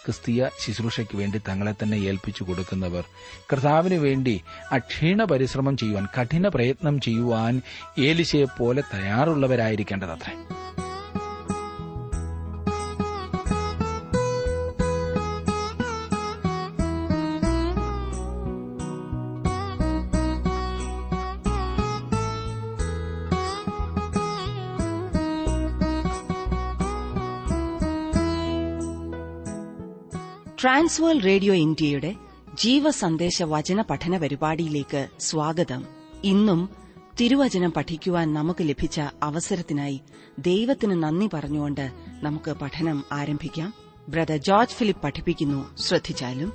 ക്രിസ്തീയ ശുശ്രൂഷയ്ക്ക് വേണ്ടി തങ്ങളെ തന്നെ ഏൽപ്പിച്ചു കൊടുക്കുന്നവർ കർത്താവിന് വേണ്ടി അക്ഷീണ പരിശ്രമം ചെയ്യുവാൻ കഠിന പ്രയത്നം ചെയ്യുവാൻ ഏലിശയെപ്പോലെ തയ്യാറുള്ളവരായിരിക്കേണ്ടതത്രേ ട്രാൻസ്വേൾ റേഡിയോ ഇന്ത്യയുടെ ജീവസന്ദേശ വചന പഠന പരിപാടിയിലേക്ക് സ്വാഗതം ഇന്നും തിരുവചനം പഠിക്കുവാൻ നമുക്ക് ലഭിച്ച അവസരത്തിനായി ദൈവത്തിന് നന്ദി പറഞ്ഞുകൊണ്ട് നമുക്ക് പഠനം ആരംഭിക്കാം ബ്രദർ ജോർജ് ഫിലിപ്പ് പഠിപ്പിക്കുന്നു ശ്രദ്ധിച്ചാലും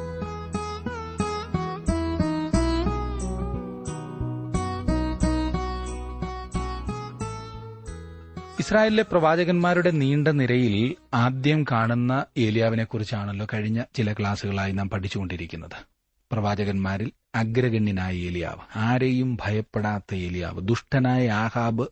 ഇസ്രായേലിലെ പ്രവാചകന്മാരുടെ നീണ്ട നിരയിൽ ആദ്യം കാണുന്ന ഏലിയാവിനെ കുറിച്ചാണല്ലോ കഴിഞ്ഞ ചില ക്ലാസുകളായി നാം പഠിച്ചുകൊണ്ടിരിക്കുന്നത് പ്രവാചകന്മാരിൽ അഗ്രഗണ്യനായ ഏലിയാവ് ആരെയും ഭയപ്പെടാത്ത ഏലിയാവ് ദുഷ്ടനായ ആഹാബ്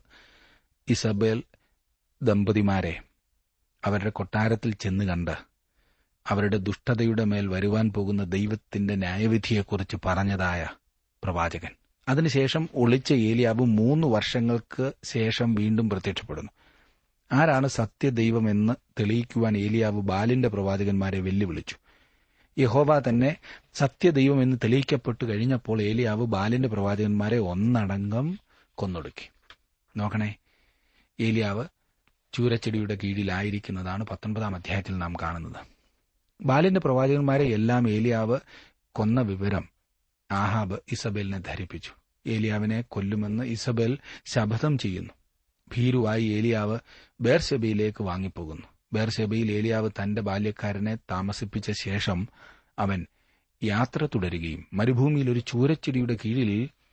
ഇസബേൽ ദമ്പതിമാരെ അവരുടെ കൊട്ടാരത്തിൽ ചെന്ന് കണ്ട് അവരുടെ ദുഷ്ടതയുടെ മേൽ വരുവാൻ പോകുന്ന ദൈവത്തിന്റെ ന്യായവിധിയെക്കുറിച്ച് പറഞ്ഞതായ പ്രവാചകൻ അതിനുശേഷം ഒളിച്ച ഏലിയാവ് മൂന്ന് വർഷങ്ങൾക്ക് ശേഷം വീണ്ടും പ്രത്യക്ഷപ്പെടുന്നു ആരാണ് സത്യദൈവമെന്ന് തെളിയിക്കുവാൻ ഏലിയാവ് ബാലിന്റെ പ്രവാചകന്മാരെ വെല്ലുവിളിച്ചു യഹോവ തന്നെ സത്യദൈവമെന്ന് തെളിയിക്കപ്പെട്ടു കഴിഞ്ഞപ്പോൾ ഏലിയാവ് ബാലിന്റെ പ്രവാചകന്മാരെ ഒന്നടങ്കം കൊന്നൊടുക്കി നോക്കണേ ഏലിയാവ് ചൂരച്ചെടിയുടെ കീഴിലായിരിക്കുന്നതാണ് പത്തൊൻപതാം അധ്യായത്തിൽ നാം കാണുന്നത് ബാലിന്റെ പ്രവാചകന്മാരെ എല്ലാം ഏലിയാവ് കൊന്ന വിവരം ആഹാബ് ഇസബേലിനെ ധരിപ്പിച്ചു ഏലിയാവിനെ കൊല്ലുമെന്ന് ഇസബേൽ ശപഥം ചെയ്യുന്നു ഭീരുവായി ഏലിയാവ് ബേർഷെബയിലേക്ക് വാങ്ങിപ്പോകുന്നു ബേർഷെബയിൽ ഏലിയാവ് തന്റെ ബാല്യക്കാരനെ താമസിപ്പിച്ച ശേഷം അവൻ യാത്ര തുടരുകയും മരുഭൂമിയിൽ ഒരു ചൂരച്ചെടിയുടെ കീഴിൽ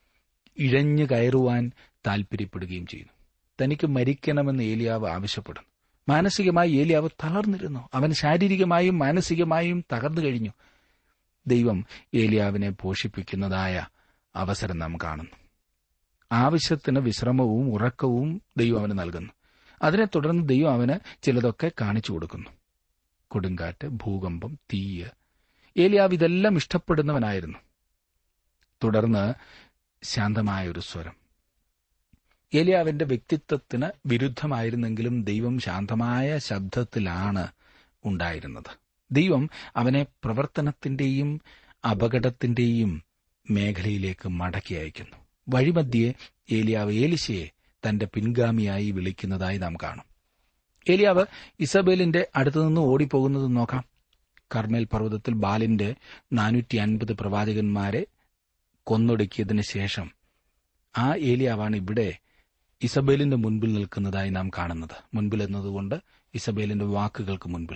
ഇഴഞ്ഞു കയറുവാൻ താൽപര്യപ്പെടുകയും ചെയ്യുന്നു തനിക്ക് മരിക്കണമെന്ന് ഏലിയാവ് ആവശ്യപ്പെടുന്നു മാനസികമായി ഏലിയാവ് തളർന്നിരുന്നു അവൻ ശാരീരികമായും മാനസികമായും തകർന്നു കഴിഞ്ഞു ദൈവം ഏലിയാവിനെ പോഷിപ്പിക്കുന്നതായ അവസരം നാം കാണുന്നു ആവശ്യത്തിന് വിശ്രമവും ഉറക്കവും ദൈവം അവന് നൽകുന്നു അതിനെ തുടർന്ന് ദൈവം അവന് ചിലതൊക്കെ കാണിച്ചു കൊടുക്കുന്നു കൊടുങ്കാറ്റ് ഭൂകമ്പം തീയ് ഏലിയാവ് ഇതെല്ലാം ഇഷ്ടപ്പെടുന്നവനായിരുന്നു തുടർന്ന് ശാന്തമായ ഒരു സ്വരം ഏലിയാവിന്റെ വ്യക്തിത്വത്തിന് വിരുദ്ധമായിരുന്നെങ്കിലും ദൈവം ശാന്തമായ ശബ്ദത്തിലാണ് ഉണ്ടായിരുന്നത് ദൈവം അവനെ പ്രവർത്തനത്തിന്റെയും അപകടത്തിന്റെയും മേഖലയിലേക്ക് മടക്കി അയക്കുന്നു വഴിമധ്യേ ഏലിയാവ് ഏലിശയെ തന്റെ പിൻഗാമിയായി വിളിക്കുന്നതായി നാം കാണും ഏലിയാവ് ഇസബേലിന്റെ അടുത്തുനിന്ന് ഓടിപ്പോകുന്നത് നോക്കാം കർമ്മേൽ പർവ്വതത്തിൽ ബാലിന്റെ നാനൂറ്റി അൻപത് പ്രവാചകന്മാരെ കൊന്നൊടുക്കിയതിനു ശേഷം ആ ഏലിയാവാണ് ഇവിടെ ഇസബേലിന്റെ മുൻപിൽ നിൽക്കുന്നതായി നാം കാണുന്നത് മുൻപിൽ എന്നതുകൊണ്ട് ഇസബേലിന്റെ വാക്കുകൾക്ക് മുൻപിൽ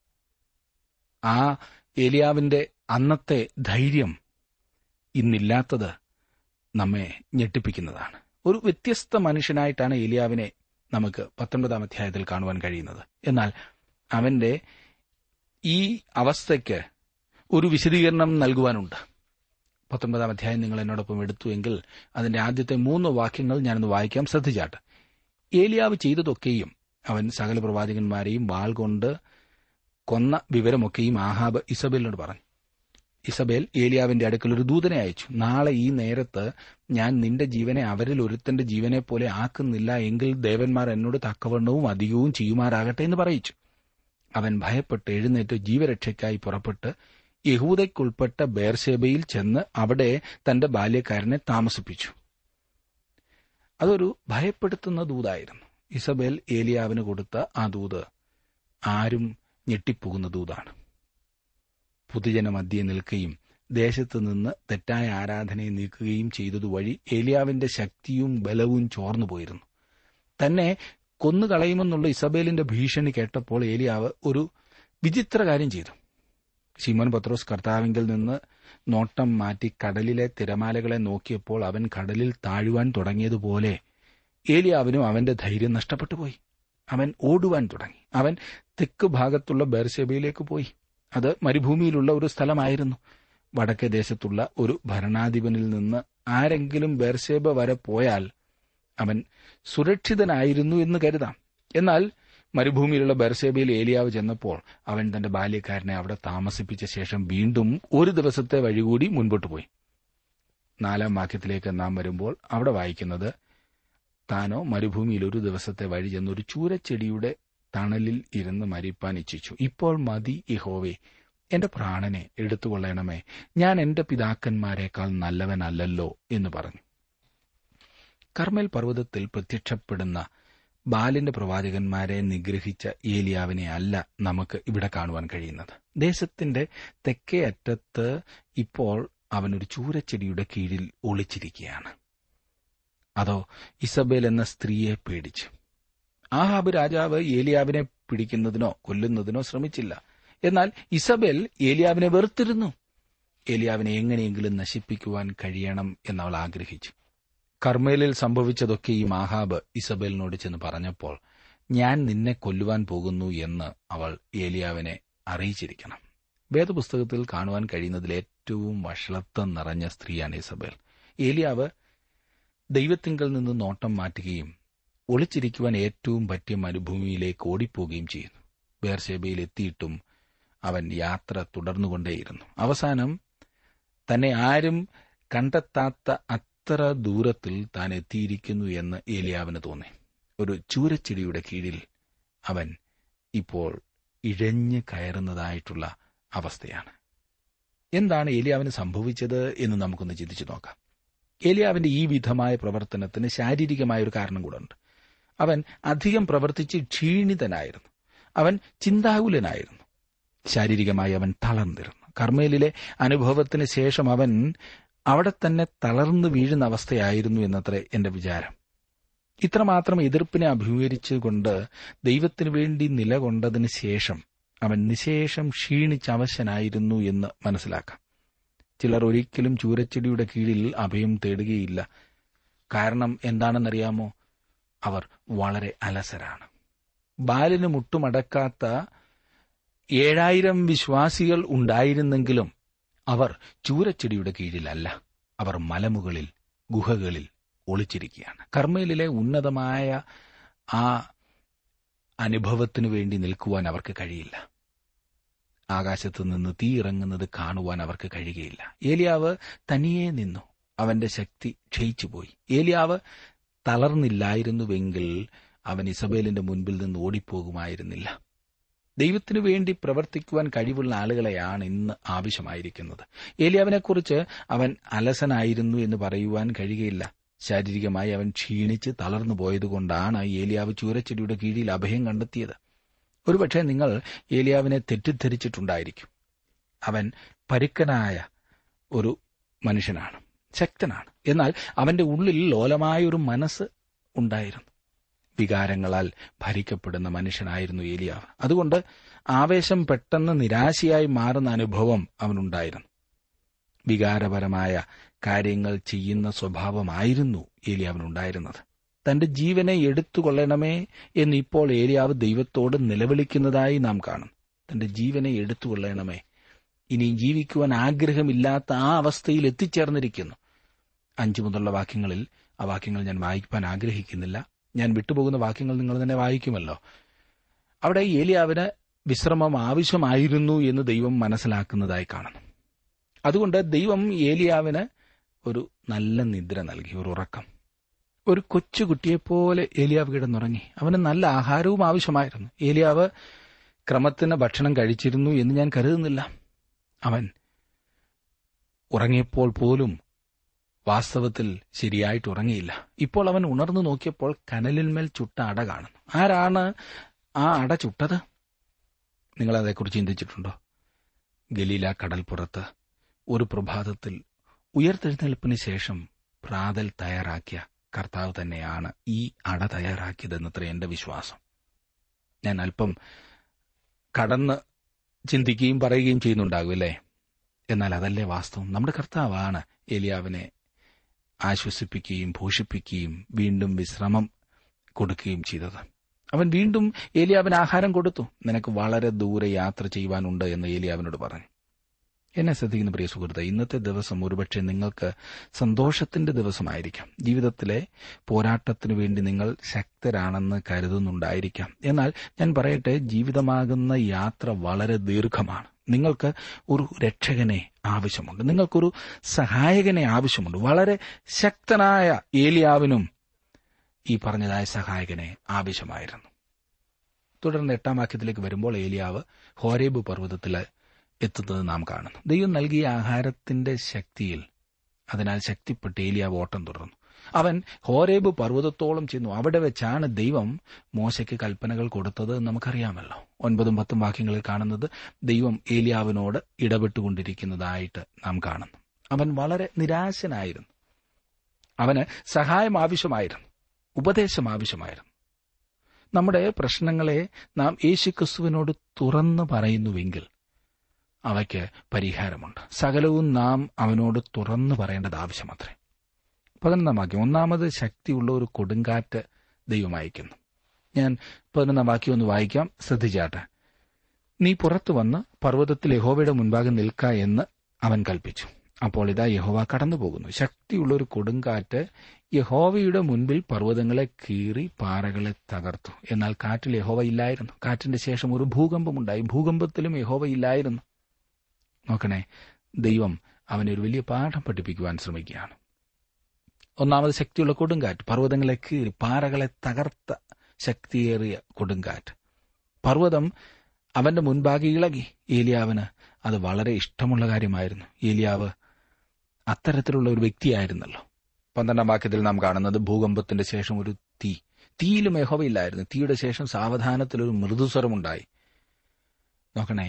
ആ ഏലിയാവിന്റെ അന്നത്തെ ധൈര്യം ഇന്നില്ലാത്തത് നമ്മെ ഞെട്ടിപ്പിക്കുന്നതാണ് ഒരു വ്യത്യസ്ത മനുഷ്യനായിട്ടാണ് ഏലിയാവിനെ നമുക്ക് പത്തൊൻപതാം അധ്യായത്തിൽ കാണുവാൻ കഴിയുന്നത് എന്നാൽ അവന്റെ ഈ അവസ്ഥയ്ക്ക് ഒരു വിശദീകരണം നൽകുവാനുണ്ട് പത്തൊൻപതാം അധ്യായം നിങ്ങൾ എന്നോടൊപ്പം എടുത്തു എങ്കിൽ അതിന്റെ ആദ്യത്തെ മൂന്ന് വാക്യങ്ങൾ ഞാനൊന്ന് വായിക്കാം ശ്രദ്ധിച്ചാട്ട് ഏലിയാവ് ചെയ്തതൊക്കെയും അവൻ സകല പ്രവാചകന്മാരെയും വാൾ കൊണ്ട് കൊന്ന വിവരമൊക്കെയും ആഹാബ് ഇസബേലിനോട് പറഞ്ഞു ഇസബേൽ ഏലിയാവിന്റെ അടുക്കൽ ഒരു ദൂതനെ അയച്ചു നാളെ ഈ നേരത്ത് ഞാൻ നിന്റെ ജീവനെ അവരിൽ ഒരുത്തന്റെ ജീവനെ പോലെ ആക്കുന്നില്ല എങ്കിൽ ദേവന്മാർ എന്നോട് തക്കവണ്ണവും അധികവും ചെയ്യുമാറാകട്ടെ എന്ന് പറയിച്ചു അവൻ ഭയപ്പെട്ട് എഴുന്നേറ്റ് ജീവരക്ഷയ്ക്കായി പുറപ്പെട്ട് യഹൂദയ്ക്കുൾപ്പെട്ട ബേർഷേബയിൽ ചെന്ന് അവിടെ തന്റെ ബാല്യക്കാരനെ താമസിപ്പിച്ചു അതൊരു ഭയപ്പെടുത്തുന്ന ദൂതായിരുന്നു ഇസബേൽ ഏലിയാവിന് കൊടുത്ത ആ ദൂത് ആരും ഞെട്ടിപ്പോകുന്ന ദൂതാണ് പൊതുജനമധ്യേ നിൽക്കുകയും ദേശത്ത് നിന്ന് തെറ്റായ ആരാധനയെ നീക്കുകയും ചെയ്തതുവഴി ഏലിയാവിന്റെ ശക്തിയും ബലവും ചോർന്നുപോയിരുന്നു തന്നെ കൊന്നുകളയുമെന്നുള്ള ഇസബേലിന്റെ ഭീഷണി കേട്ടപ്പോൾ ഏലിയാവ് ഒരു വിചിത്ര കാര്യം ചെയ്തു ശിമോൻ പത്രോസ് കർത്താവിങ്കിൽ നിന്ന് നോട്ടം മാറ്റി കടലിലെ തിരമാലകളെ നോക്കിയപ്പോൾ അവൻ കടലിൽ താഴുവാൻ തുടങ്ങിയതുപോലെ ഏലിയാവിനും അവന്റെ ധൈര്യം നഷ്ടപ്പെട്ടുപോയി അവൻ ഓടുവാൻ തുടങ്ങി അവൻ തെക്ക് ഭാഗത്തുള്ള ബേർഷെബയിലേക്ക് പോയി അത് മരുഭൂമിയിലുള്ള ഒരു സ്ഥലമായിരുന്നു വടക്കേ ദേശത്തുള്ള ഒരു ഭരണാധിപനിൽ നിന്ന് ആരെങ്കിലും ബേർഷേബ വരെ പോയാൽ അവൻ സുരക്ഷിതനായിരുന്നു എന്ന് കരുതാം എന്നാൽ മരുഭൂമിയിലുള്ള ബർസേബയിൽ ഏലിയാവ് ചെന്നപ്പോൾ അവൻ തന്റെ ബാല്യക്കാരനെ അവിടെ താമസിപ്പിച്ച ശേഷം വീണ്ടും ഒരു ദിവസത്തെ വഴി കൂടി മുൻപോട്ട് പോയി നാലാം വാക്യത്തിലേക്ക് നാം വരുമ്പോൾ അവിടെ വായിക്കുന്നത് താനോ മരുഭൂമിയിൽ ഒരു ദിവസത്തെ വഴി ചെന്ന് ഒരു ചൂരച്ചെടിയുടെ തണലിൽ ഇരുന്ന് മരിപ്പാൻ ഇച്ഛിച്ചു ഇപ്പോൾ മതി യഹോവേ എന്റെ പ്രാണനെ എടുത്തുകൊള്ളണമേ ഞാൻ എന്റെ പിതാക്കന്മാരെക്കാൾ നല്ലവനല്ലല്ലോ എന്ന് പറഞ്ഞു കർമ്മേൽ പർവ്വതത്തിൽ പ്രത്യക്ഷപ്പെടുന്ന ബാലിന്റെ പ്രവാചകന്മാരെ നിഗ്രഹിച്ച ഏലിയാവിനെ അല്ല നമുക്ക് ഇവിടെ കാണുവാൻ കഴിയുന്നത് ദേശത്തിന്റെ തെക്കേ അറ്റത്ത് ഇപ്പോൾ അവനൊരു ചൂരച്ചെടിയുടെ കീഴിൽ ഒളിച്ചിരിക്കുകയാണ് അതോ ഇസബേൽ എന്ന സ്ത്രീയെ പേടിച്ചു ആഹാബ് രാജാവ് ഏലിയാവിനെ പിടിക്കുന്നതിനോ കൊല്ലുന്നതിനോ ശ്രമിച്ചില്ല എന്നാൽ ഇസബേൽ ഏലിയാവിനെ വെറുത്തിരുന്നു ഏലിയാവിനെ എങ്ങനെയെങ്കിലും നശിപ്പിക്കുവാൻ കഴിയണം എന്നവൾ ആഗ്രഹിച്ചു കർമ്മേലിൽ സംഭവിച്ചതൊക്കെയും ആഹാബ് ഇസബേലിനോട് ചെന്ന് പറഞ്ഞപ്പോൾ ഞാൻ നിന്നെ കൊല്ലുവാൻ പോകുന്നു എന്ന് അവൾ ഏലിയാവിനെ അറിയിച്ചിരിക്കണം വേദപുസ്തകത്തിൽ കാണുവാൻ കഴിയുന്നതിൽ ഏറ്റവും വഷളത്വം നിറഞ്ഞ സ്ത്രീയാണ് ഇസബേൽ ഏലിയാവ് ദൈവത്തിങ്കൽ നിന്ന് നോട്ടം മാറ്റുകയും ഒളിച്ചിരിക്കുവാൻ ഏറ്റവും പറ്റിയ മരുഭൂമിയിലേക്ക് ഓടിപ്പോവുകയും ചെയ്യുന്നു ബേർഷേബയിൽ എത്തിയിട്ടും അവൻ യാത്ര തുടർന്നുകൊണ്ടേയിരുന്നു അവസാനം തന്നെ ആരും കണ്ടെത്താത്ത അത്ര ദൂരത്തിൽ താൻ എത്തിയിരിക്കുന്നു എന്ന് ഏലിയാവിന് തോന്നി ഒരു ചൂരച്ചെടിയുടെ കീഴിൽ അവൻ ഇപ്പോൾ ഇഴഞ്ഞു കയറുന്നതായിട്ടുള്ള അവസ്ഥയാണ് എന്താണ് ഏലിയാവിന് സംഭവിച്ചത് എന്ന് നമുക്കൊന്ന് ചിന്തിച്ചു നോക്കാം ഏലിയാവിന്റെ ഈ വിധമായ പ്രവർത്തനത്തിന് ശാരീരികമായ ഒരു കാരണം കൂടെ ഉണ്ട് അവൻ അധികം പ്രവർത്തിച്ച് ക്ഷീണിതനായിരുന്നു അവൻ ചിന്താകുലനായിരുന്നു ശാരീരികമായി അവൻ തളർന്നിരുന്നു കർമ്മയിലെ അനുഭവത്തിന് ശേഷം അവൻ അവിടെ തന്നെ തളർന്നു വീഴുന്ന അവസ്ഥയായിരുന്നു എന്നത്രേ എന്റെ വിചാരം ഇത്രമാത്രം എതിർപ്പിനെ അഭിമുഖീകരിച്ചുകൊണ്ട് ദൈവത്തിനു വേണ്ടി നിലകൊണ്ടതിന് ശേഷം അവൻ നിശേഷം ക്ഷീണിച്ച് അവശനായിരുന്നു എന്ന് മനസ്സിലാക്കാം ചിലർ ഒരിക്കലും ചൂരച്ചെടിയുടെ കീഴിൽ അഭയം തേടുകയില്ല കാരണം എന്താണെന്നറിയാമോ അവർ വളരെ അലസരാണ് ബാലിന് മുട്ടുമടക്കാത്ത ഏഴായിരം വിശ്വാസികൾ ഉണ്ടായിരുന്നെങ്കിലും അവർ ചൂരച്ചെടിയുടെ കീഴിലല്ല അവർ മലമുകളിൽ ഗുഹകളിൽ ഒളിച്ചിരിക്കുകയാണ് കർമ്മയിലെ ഉന്നതമായ ആ അനുഭവത്തിനു വേണ്ടി നിൽക്കുവാൻ അവർക്ക് കഴിയില്ല ആകാശത്ത് നിന്ന് തീ ഇറങ്ങുന്നത് കാണുവാൻ അവർക്ക് കഴിയുകയില്ല ഏലിയാവ് തനിയെ നിന്നു അവന്റെ ശക്തി ക്ഷയിച്ചുപോയി ഏലിയാവ് തളർന്നില്ലായിരുന്നുവെങ്കിൽ അവൻ ഇസബേലിന്റെ മുൻപിൽ നിന്ന് ഓടിപ്പോകുമായിരുന്നില്ല ദൈവത്തിനു വേണ്ടി പ്രവർത്തിക്കുവാൻ കഴിവുള്ള ആളുകളെയാണ് ഇന്ന് ആവശ്യമായിരിക്കുന്നത് ഏലിയാവിനെക്കുറിച്ച് അവൻ അലസനായിരുന്നു എന്ന് പറയുവാൻ കഴിയുകയില്ല ശാരീരികമായി അവൻ ക്ഷീണിച്ച് തളർന്നു പോയതുകൊണ്ടാണ് ഏലിയാവ് ചൂരച്ചെടിയുടെ കീഴിൽ അഭയം കണ്ടെത്തിയത് ഒരുപക്ഷെ നിങ്ങൾ ഏലിയാവിനെ തെറ്റിദ്ധരിച്ചിട്ടുണ്ടായിരിക്കും അവൻ പരുക്കനായ ഒരു മനുഷ്യനാണ് ശക്തനാണ് എന്നാൽ അവന്റെ ഉള്ളിൽ ലോലമായ ഒരു മനസ്സ് ഉണ്ടായിരുന്നു വികാരങ്ങളാൽ ഭരിക്കപ്പെടുന്ന മനുഷ്യനായിരുന്നു ഏലിയാവ് അതുകൊണ്ട് ആവേശം പെട്ടെന്ന് നിരാശയായി മാറുന്ന അനുഭവം അവനുണ്ടായിരുന്നു വികാരപരമായ കാര്യങ്ങൾ ചെയ്യുന്ന സ്വഭാവമായിരുന്നു ഏലിയാവിനുണ്ടായിരുന്നത് തന്റെ ജീവനെ എടുത്തുകൊള്ളണമേ എന്ന് ഇപ്പോൾ ഏലിയാവ് ദൈവത്തോട് നിലവിളിക്കുന്നതായി നാം കാണും തന്റെ ജീവനെ എടുത്തുകൊള്ളണമേ ഇനി ജീവിക്കുവാൻ ആഗ്രഹമില്ലാത്ത ആ അവസ്ഥയിൽ എത്തിച്ചേർന്നിരിക്കുന്നു അഞ്ചു മുതലുള്ള വാക്യങ്ങളിൽ ആ വാക്യങ്ങൾ ഞാൻ വായിക്കാൻ ആഗ്രഹിക്കുന്നില്ല ഞാൻ വിട്ടുപോകുന്ന വാക്യങ്ങൾ നിങ്ങൾ തന്നെ വായിക്കുമല്ലോ അവിടെ ഏലിയാവിന് വിശ്രമം ആവശ്യമായിരുന്നു എന്ന് ദൈവം മനസ്സിലാക്കുന്നതായി കാണുന്നു അതുകൊണ്ട് ദൈവം ഏലിയാവിന് ഒരു നല്ല നിദ്ര നൽകി ഒരു ഉറക്കം ഒരു കൊച്ചുകുട്ടിയെപ്പോലെ ഏലിയാവ് കിടന്നുറങ്ങി അവന് നല്ല ആഹാരവും ആവശ്യമായിരുന്നു ഏലിയാവ് ക്രമത്തിന് ഭക്ഷണം കഴിച്ചിരുന്നു എന്ന് ഞാൻ കരുതുന്നില്ല അവൻ ഉറങ്ങിയപ്പോൾ പോലും വാസ്തവത്തിൽ ശരിയായിട്ട് ഉറങ്ങിയില്ല ഇപ്പോൾ അവൻ ഉണർന്നു നോക്കിയപ്പോൾ കനലിന്മേൽ ചുട്ട അട കാണുന്നു ആരാണ് ആ അട ചുട്ടത് നിങ്ങൾ അതേക്കുറിച്ച് ചിന്തിച്ചിട്ടുണ്ടോ ഗലീല കടൽപ്പുറത്ത് ഒരു പ്രഭാതത്തിൽ ഉയർത്തെഴുന്നേൽപ്പിന് ശേഷം പ്രാതൽ തയ്യാറാക്കിയ കർത്താവ് തന്നെയാണ് ഈ അട തയ്യാറാക്കിയതെന്നത്ര എന്റെ വിശ്വാസം ഞാൻ അല്പം കടന്ന് ചിന്തിക്കുകയും പറയുകയും ചെയ്യുന്നുണ്ടാകും അല്ലേ എന്നാൽ അതല്ലേ വാസ്തവം നമ്മുടെ കർത്താവാണ് ഏലിയാവിനെ ആശ്വസിപ്പിക്കുകയും പോഷിപ്പിക്കുകയും വീണ്ടും വിശ്രമം കൊടുക്കുകയും ചെയ്തത് അവൻ വീണ്ടും ഏലിയാവിന് ആഹാരം കൊടുത്തു നിനക്ക് വളരെ ദൂരെ യാത്ര ചെയ്യുവാനുണ്ട് എന്ന് ഏലിയാവിനോട് പറഞ്ഞു എന്നെ ശ്രദ്ധിക്കുന്ന പ്രിയ സുഹൃത്തെ ഇന്നത്തെ ദിവസം ഒരുപക്ഷെ നിങ്ങൾക്ക് സന്തോഷത്തിന്റെ ദിവസമായിരിക്കാം ജീവിതത്തിലെ പോരാട്ടത്തിനു വേണ്ടി നിങ്ങൾ ശക്തരാണെന്ന് കരുതുന്നുണ്ടായിരിക്കാം എന്നാൽ ഞാൻ പറയട്ടെ ജീവിതമാകുന്ന യാത്ര വളരെ ദീർഘമാണ് നിങ്ങൾക്ക് ഒരു രക്ഷകനെ ആവശ്യമുണ്ട് നിങ്ങൾക്കൊരു സഹായകനെ ആവശ്യമുണ്ട് വളരെ ശക്തനായ ഏലിയാവിനും ഈ പറഞ്ഞതായ സഹായകനെ ആവശ്യമായിരുന്നു തുടർന്ന് എട്ടാം വാക്യത്തിലേക്ക് വരുമ്പോൾ ഏലിയാവ് ഹോരേബ് പർവ്വതത്തിൽ എത്തുന്നത് നാം കാണുന്നു ദൈവം നൽകിയ ആഹാരത്തിന്റെ ശക്തിയിൽ അതിനാൽ ശക്തിപ്പെട്ട് ഏലിയാവ് ഓട്ടം തുടർന്നു അവൻ ഹോരേബ് പർവ്വതത്തോളം ചെന്നു അവിടെ വെച്ചാണ് ദൈവം മോശയ്ക്ക് കൽപ്പനകൾ കൊടുത്തത് എന്ന് നമുക്കറിയാമല്ലോ ഒൻപതും പത്തും വാക്യങ്ങളിൽ കാണുന്നത് ദൈവം ഏലിയാവിനോട് ഇടപെട്ടുകൊണ്ടിരിക്കുന്നതായിട്ട് നാം കാണുന്നു അവൻ വളരെ നിരാശനായിരുന്നു അവന് സഹായം ആവശ്യമായിരുന്നു ഉപദേശം ആവശ്യമായിരുന്നു നമ്മുടെ പ്രശ്നങ്ങളെ നാം യേശുക്രിസ്തുവിനോട് തുറന്നു പറയുന്നുവെങ്കിൽ അവയ്ക്ക് പരിഹാരമുണ്ട് സകലവും നാം അവനോട് തുറന്നു പറയേണ്ടത് ആവശ്യമത്രേ പതിനൊന്നാം വാക്യം ഒന്നാമത് ശക്തിയുള്ള ഒരു കൊടുങ്കാറ്റ് ദൈവം അയക്കുന്നു ഞാൻ പതിനൊന്നാം വാക്യം ഒന്ന് വായിക്കാം ശ്രദ്ധിച്ചാട്ടെ നീ പുറത്തു വന്ന് പർവ്വതത്തിൽ യഹോവയുടെ മുൻപാകെ നിൽക്ക എന്ന് അവൻ കൽപ്പിച്ചു അപ്പോൾ ഇതാ യഹോവ കടന്നുപോകുന്നു ശക്തിയുള്ള ഒരു കൊടുങ്കാറ്റ് യഹോവയുടെ മുൻപിൽ പർവ്വതങ്ങളെ കീറി പാറകളെ തകർത്തു എന്നാൽ കാറ്റിൽ യഹോവ ഇല്ലായിരുന്നു കാറ്റിന്റെ ശേഷം ഒരു ഭൂകമ്പമുണ്ടായി ഭൂകമ്പത്തിലും യഹോവ ഇല്ലായിരുന്നു നോക്കണേ ദൈവം അവനെ ഒരു വലിയ പാഠം പഠിപ്പിക്കുവാൻ ശ്രമിക്കുകയാണ് ഒന്നാമത് ശക്തിയുള്ള കൊടുങ്കാറ്റ് പർവ്വതങ്ങളെ കീറി പാറകളെ തകർത്ത ശക്തിയേറിയ കൊടുങ്കാറ്റ് പർവ്വതം അവന്റെ മുൻപാകെ ഇളകി ഏലിയാവിന് അത് വളരെ ഇഷ്ടമുള്ള കാര്യമായിരുന്നു ഏലിയാവ് അത്തരത്തിലുള്ള ഒരു വ്യക്തിയായിരുന്നല്ലോ പന്ത്രണ്ടാം വാക്യത്തിൽ നാം കാണുന്നത് ഭൂകമ്പത്തിന്റെ ശേഷം ഒരു തീ തീയിലും യഹോവയില്ലായിരുന്നു തീയുടെ ശേഷം സാവധാനത്തിൽ ഒരു മൃദുസ്വരമുണ്ടായി നോക്കണേ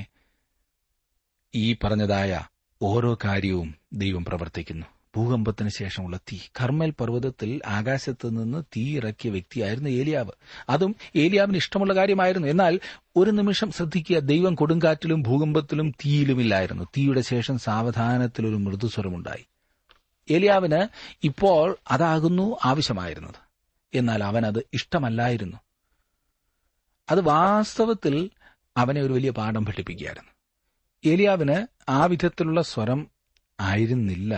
ഈ പറഞ്ഞതായ ഓരോ കാര്യവും ദൈവം പ്രവർത്തിക്കുന്നു ഭൂകമ്പത്തിന് ശേഷമുള്ള തീ കർമ്മൽ പർവ്വതത്തിൽ ആകാശത്ത് നിന്ന് തീ ഇറക്കിയ വ്യക്തിയായിരുന്നു ഏലിയാവ് അതും ഏലിയാവിന് ഇഷ്ടമുള്ള കാര്യമായിരുന്നു എന്നാൽ ഒരു നിമിഷം ശ്രദ്ധിക്കുക ദൈവം കൊടുങ്കാറ്റിലും ഭൂകമ്പത്തിലും തീയിലുമില്ലായിരുന്നു തീയുടെ ശേഷം സാവധാനത്തിൽ ഒരു മൃദുസ്വരമുണ്ടായി ഏലിയാവിന് ഇപ്പോൾ അതാകുന്നു ആവശ്യമായിരുന്നത് എന്നാൽ അവൻ അത് ഇഷ്ടമല്ലായിരുന്നു അത് വാസ്തവത്തിൽ അവനെ ഒരു വലിയ പാഠം പഠിപ്പിക്കുകയായിരുന്നു ഏലിയാവിന് ആ വിധത്തിലുള്ള സ്വരം ആയിരുന്നില്ല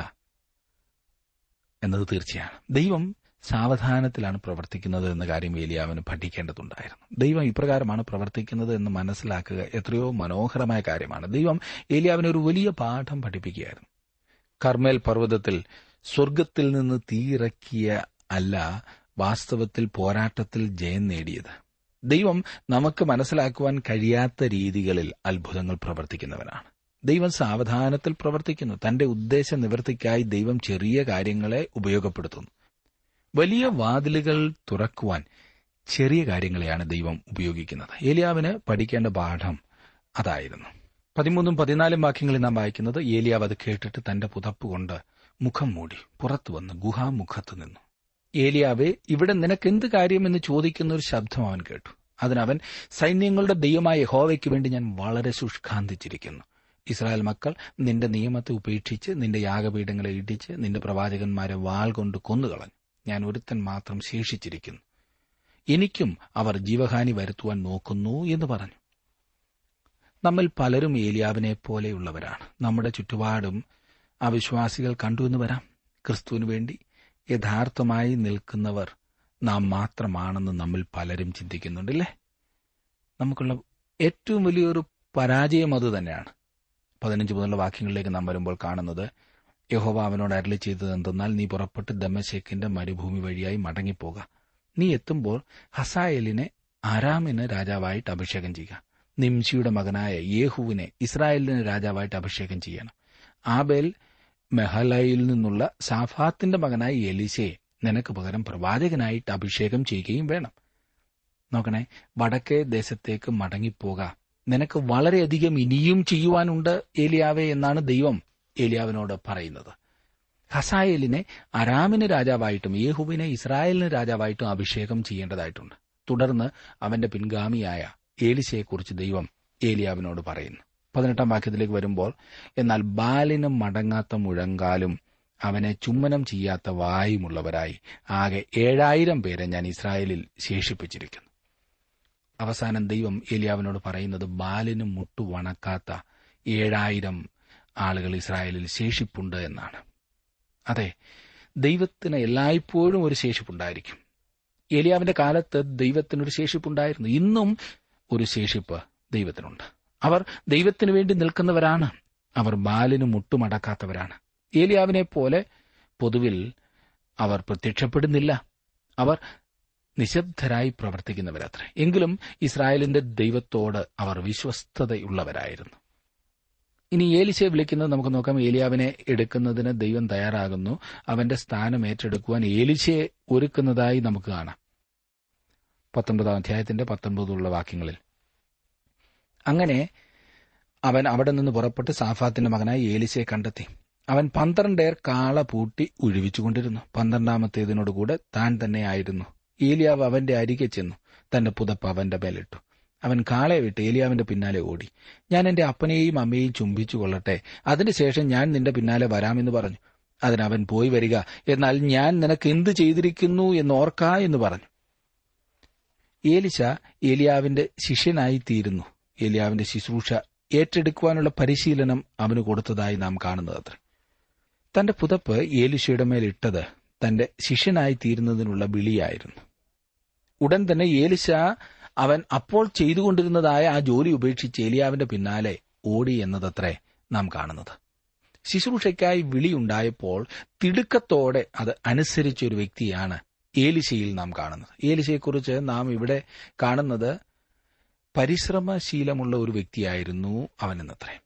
എന്നത് തീർച്ചയാണ് ദൈവം സാവധാനത്തിലാണ് പ്രവർത്തിക്കുന്നത് എന്ന കാര്യം ഏലിയാവിന് പഠിക്കേണ്ടതുണ്ടായിരുന്നു ദൈവം ഇപ്രകാരമാണ് പ്രവർത്തിക്കുന്നത് എന്ന് മനസ്സിലാക്കുക എത്രയോ മനോഹരമായ കാര്യമാണ് ദൈവം ഏലിയാവിന് ഒരു വലിയ പാഠം പഠിപ്പിക്കുകയായിരുന്നു കർമ്മേൽ പർവ്വതത്തിൽ സ്വർഗത്തിൽ നിന്ന് തീയിറക്കിയ അല്ല വാസ്തവത്തിൽ പോരാട്ടത്തിൽ ജയം നേടിയത് ദൈവം നമുക്ക് മനസ്സിലാക്കുവാൻ കഴിയാത്ത രീതികളിൽ അത്ഭുതങ്ങൾ പ്രവർത്തിക്കുന്നവനാണ് ദൈവം സാവധാനത്തിൽ പ്രവർത്തിക്കുന്നു തന്റെ ഉദ്ദേശ നിവൃത്തിക്കായി ദൈവം ചെറിയ കാര്യങ്ങളെ ഉപയോഗപ്പെടുത്തുന്നു വലിയ വാതിലുകൾ തുറക്കുവാൻ ചെറിയ കാര്യങ്ങളെയാണ് ദൈവം ഉപയോഗിക്കുന്നത് ഏലിയാവിന് പഠിക്കേണ്ട പാഠം അതായിരുന്നു പതിമൂന്നും പതിനാലും വാക്യങ്ങളിൽ നാം വായിക്കുന്നത് ഏലിയാവ് അത് കേട്ടിട്ട് തന്റെ പുതപ്പ് കൊണ്ട് മുഖം മൂടി പുറത്തു വന്ന് ഗുഹാമുഖത്ത് നിന്നു ഏലിയാവെ ഇവിടെ നിനക്ക് എന്ത് കാര്യമെന്ന് ചോദിക്കുന്ന ഒരു ശബ്ദം അവൻ കേട്ടു അതിനവൻ സൈന്യങ്ങളുടെ ദൈവമായ യഹോവയ്ക്ക് വേണ്ടി ഞാൻ വളരെ ശുഷ്കാന്തിച്ചിരിക്കുന്നു ഇസ്രായേൽ മക്കൾ നിന്റെ നിയമത്തെ ഉപേക്ഷിച്ച് നിന്റെ യാഗപീഠങ്ങളെ ഇടിച്ച് നിന്റെ പ്രവാചകന്മാരെ വാൾ കൊണ്ട് കൊന്നുകളഞ്ഞു ഞാൻ ഒരുത്തൻ മാത്രം ശേഷിച്ചിരിക്കുന്നു എനിക്കും അവർ ജീവഹാനി വരുത്തുവാൻ നോക്കുന്നു എന്ന് പറഞ്ഞു നമ്മിൽ പലരും ഏലിയാവിനെ പോലെയുള്ളവരാണ് നമ്മുടെ ചുറ്റുപാടും അവിശ്വാസികൾ കണ്ടു എന്ന് വരാം ക്രിസ്തുവിനു വേണ്ടി യഥാർത്ഥമായി നിൽക്കുന്നവർ നാം മാത്രമാണെന്ന് നമ്മിൽ പലരും ചിന്തിക്കുന്നുണ്ടല്ലേ നമുക്കുള്ള ഏറ്റവും വലിയൊരു പരാജയം അത് തന്നെയാണ് പതിനഞ്ച് മുതലുള്ള വാക്യങ്ങളിലേക്ക് നാം വരുമ്പോൾ കാണുന്നത് യഹോവ അവനോട് അരളി ചെയ്തത് എന്തെന്നാൽ നീ പുറപ്പെട്ട് ദമശേക്കിന്റെ മരുഭൂമി വഴിയായി മടങ്ങിപ്പോക നീ എത്തുമ്പോൾ ഹസായേലിനെ ആരാമിന് രാജാവായിട്ട് അഭിഷേകം ചെയ്യുക നിംഷിയുടെ മകനായ യേഹുവിനെ ഇസ്രായേലിന് രാജാവായിട്ട് അഭിഷേകം ചെയ്യണം ആബേൽ മെഹലയിൽ നിന്നുള്ള സാഫാത്തിന്റെ മകനായ എലിശയെ നിനക്ക് പകരം പ്രവാചകനായിട്ട് അഭിഷേകം ചെയ്യുകയും വേണം നോക്കണേ വടക്കേ ദേശത്തേക്ക് മടങ്ങിപ്പോക നിനക്ക് വളരെയധികം ഇനിയും ചെയ്യുവാനുണ്ട് ഏലിയാവെ എന്നാണ് ദൈവം ഏലിയാവിനോട് പറയുന്നത് ഹസായേലിനെ അരാമിന് രാജാവായിട്ടും യേഹുവിനെ ഇസ്രായേലിന് രാജാവായിട്ടും അഭിഷേകം ചെയ്യേണ്ടതായിട്ടുണ്ട് തുടർന്ന് അവന്റെ പിൻഗാമിയായ ഏലിശയെക്കുറിച്ച് ദൈവം ഏലിയാവിനോട് പറയുന്നു പതിനെട്ടാം വാക്യത്തിലേക്ക് വരുമ്പോൾ എന്നാൽ ബാലിന് മടങ്ങാത്ത മുഴങ്കാലും അവനെ ചുമ്മനം ചെയ്യാത്ത വായുമുള്ളവരായി ആകെ ഏഴായിരം പേരെ ഞാൻ ഇസ്രായേലിൽ ശേഷിപ്പിച്ചിരിക്കുന്നു അവസാനം ദൈവം ഏലിയാവിനോട് പറയുന്നത് ബാലിന് മുട്ടുവണക്കാത്ത ഏഴായിരം ആളുകൾ ഇസ്രായേലിൽ ശേഷിപ്പുണ്ട് എന്നാണ് അതെ ദൈവത്തിന് എല്ലായ്പ്പോഴും ഒരു ശേഷിപ്പുണ്ടായിരിക്കും ഏലിയാവിന്റെ കാലത്ത് ദൈവത്തിനൊരു ശേഷിപ്പുണ്ടായിരുന്നു ഇന്നും ഒരു ശേഷിപ്പ് ദൈവത്തിനുണ്ട് അവർ ദൈവത്തിനു വേണ്ടി നിൽക്കുന്നവരാണ് അവർ ബാലിന് മുട്ടുമടക്കാത്തവരാണ് ഏലിയാവിനെ പോലെ പൊതുവിൽ അവർ പ്രത്യക്ഷപ്പെടുന്നില്ല അവർ നിശബ്ദരായി പ്രവർത്തിക്കുന്നവരത്രേ എങ്കിലും ഇസ്രായേലിന്റെ ദൈവത്തോട് അവർ വിശ്വസ്തതയുള്ളവരായിരുന്നു ഇനി ഏലിശയെ വിളിക്കുന്നത് നമുക്ക് നോക്കാം ഏലിയാവിനെ എടുക്കുന്നതിന് ദൈവം തയ്യാറാകുന്നു അവന്റെ സ്ഥാനം ഏറ്റെടുക്കുവാൻ ഏലിശയെ ഒരുക്കുന്നതായി നമുക്ക് കാണാം പത്തൊൻപതാം അധ്യായത്തിന്റെ പത്തൊൻപതുള്ള വാക്യങ്ങളിൽ അങ്ങനെ അവൻ അവിടെ നിന്ന് പുറപ്പെട്ട് സാഫാത്തിന്റെ മകനായി ഏലിശയെ കണ്ടെത്തി അവൻ പന്ത്രണ്ടേർ കാള പൂട്ടി ഒഴിവിച്ചുകൊണ്ടിരുന്നു പന്ത്രണ്ടാമത്തേതിനോടുകൂടെ താൻ തന്നെയായിരുന്നു ഏലിയാവ് അവന്റെ അരികെ ചെന്നു തന്റെ പുതപ്പ് അവന്റെ മേലിട്ടു അവൻ കാളയെ വിട്ട് ഏലിയാവിന്റെ പിന്നാലെ ഓടി ഞാൻ എന്റെ അപ്പനെയും അമ്മയെയും ചുംബിച്ചു കൊള്ളട്ടെ അതിനുശേഷം ഞാൻ നിന്റെ പിന്നാലെ വരാമെന്ന് പറഞ്ഞു അതിനവൻ പോയി വരിക എന്നാൽ ഞാൻ നിനക്ക് എന്ത് ചെയ്തിരിക്കുന്നു എന്ന് ഓർക്കാ എന്ന് പറഞ്ഞു ഏലിശ ഏലിയാവിന്റെ ശിഷ്യനായി തീരുന്നു ഏലിയാവിന്റെ ശുശ്രൂഷ ഏറ്റെടുക്കുവാനുള്ള പരിശീലനം അവന് കൊടുത്തതായി നാം കാണുന്നത് അത്ര തന്റെ പുതപ്പ് ഏലിശയുടെ മേൽ ഇട്ടത് തന്റെ ശിഷ്യനായി തീരുന്നതിനുള്ള വിളിയായിരുന്നു ഉടൻ തന്നെ ഏലിശ അവൻ അപ്പോൾ ചെയ്തുകൊണ്ടിരുന്നതായ ആ ജോലി ഉപേക്ഷിച്ച് ഏലിയാവിന്റെ പിന്നാലെ ഓടി എന്നതത്രേ നാം കാണുന്നത് ശുശ്രൂഷയ്ക്കായി വിളിയുണ്ടായപ്പോൾ തിടുക്കത്തോടെ അത് അനുസരിച്ച ഒരു വ്യക്തിയാണ് ഏലിശയിൽ നാം കാണുന്നത് ഏലിശയെക്കുറിച്ച് നാം ഇവിടെ കാണുന്നത് പരിശ്രമശീലമുള്ള ഒരു വ്യക്തിയായിരുന്നു അവനെന്നത്രേ